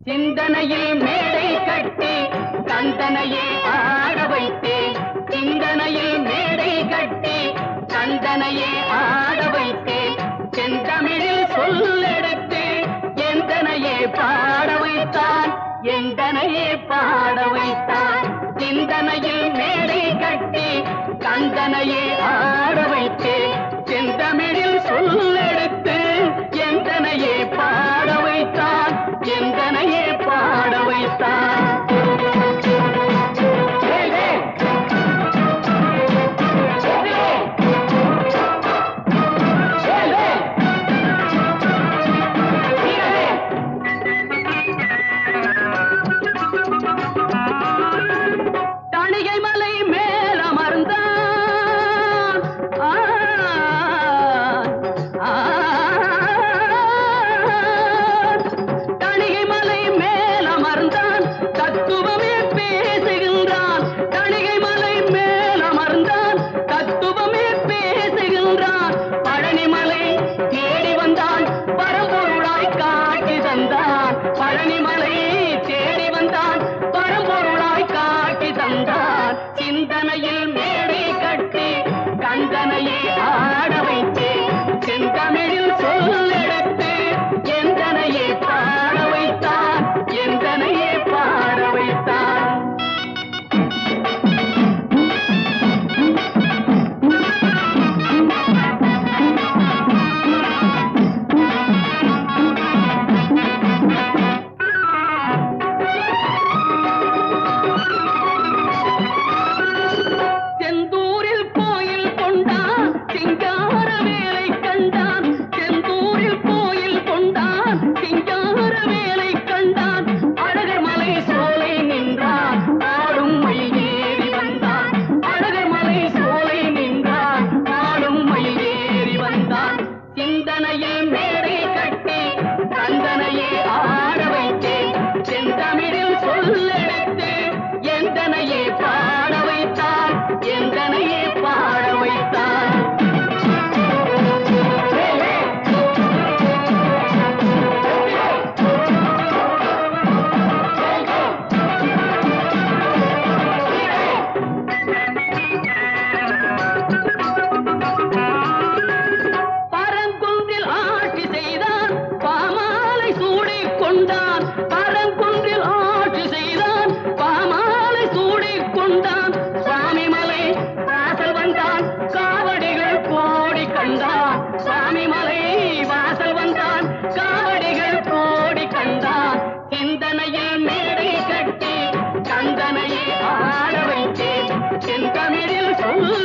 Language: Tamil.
சிந்தனையில் மேடை கட்டி கந்தனையே ஆட வைத்தேன் சிந்தனையில் மேடை கட்டி கந்தனையே ஆட வைத்தேன் செந்தமிழில் சொல்லெடுத்து எந்தனையே பாட வைத்தான் எந்தனையே பாட வைத்தான் சிந்தனையில் மேடை கட்டி கந்தனையே ஆட வைத்தேன் செந்தமிழில் சொல்லெடுத்து எந்தனையே பாட வைத்தான் எந்தனையே பாட வைத்தான் ஏலே! ஏலே! ஏலே! வீரரே! தணிகை மலை மேல் அமர்ந்தான் ஆ, ஆ, தணிகை மலை மேல் அமர்ந்தான் தத்துவமே பேசுகின்றான் தணிகை மலை மேல் அமர்ந்தான் தத்துவமே பேசுகின்றான் பழனிமலை தேடி வந்தான் பரம்பொருளாய் காட்சி தந்தான் பழனிமலை தேடி வந்தான் பரம்பொருளாய் காட்சி தந்தான் சிந்தனையில் மேடை கட்டி கந்தனையே ஆட வைத்தேன் செந்தமிழில் சொல்லெடுத்து எந்தனையே பாட வைத்தான் எந்தனையே பாட வைத்தான் செந்தூரில் கோயில் கொண்டான் சிங்கார வேலை கண்டான் செந்தூரில் கோயில் கொண்டான் சிங்கார வேலை கண்டான் அழகர் மலை சோலை நின்றான் ஆடும் மயில் ஏறி வந்தான் அழகர் மலை சோலை நின்றான் ஆடும் மயில் ஏறி வந்தான் சிந்தனையில் மேடை கட்டி கந்தனையே ஆட வைத்தேன் செந்தமிழில் சொல்லெடுத்து எந்தனையே பாட வைத்தான் எந்தனையே பாட வைத்தான் ஏலே! பரங்குன்றில் ஆட்சி செய்தான் பாமாலை சூடிக் கொண்டான் பரங்குன்றில் ஆட்சி செய்தான் பாமாலை சூடிக் கொண்டான் சுவாமிமலை வாசல் வந்தான் காவடிகள் கோடி கண்டான் சுவாமிமலை வாசல் வந்தான் காவடிகள் கோடி கண்டான் சிந்தனையில் மேடை கட்டி கந்தனையே ஆட வைத்தேன் செந்தமிழில் சொல்ல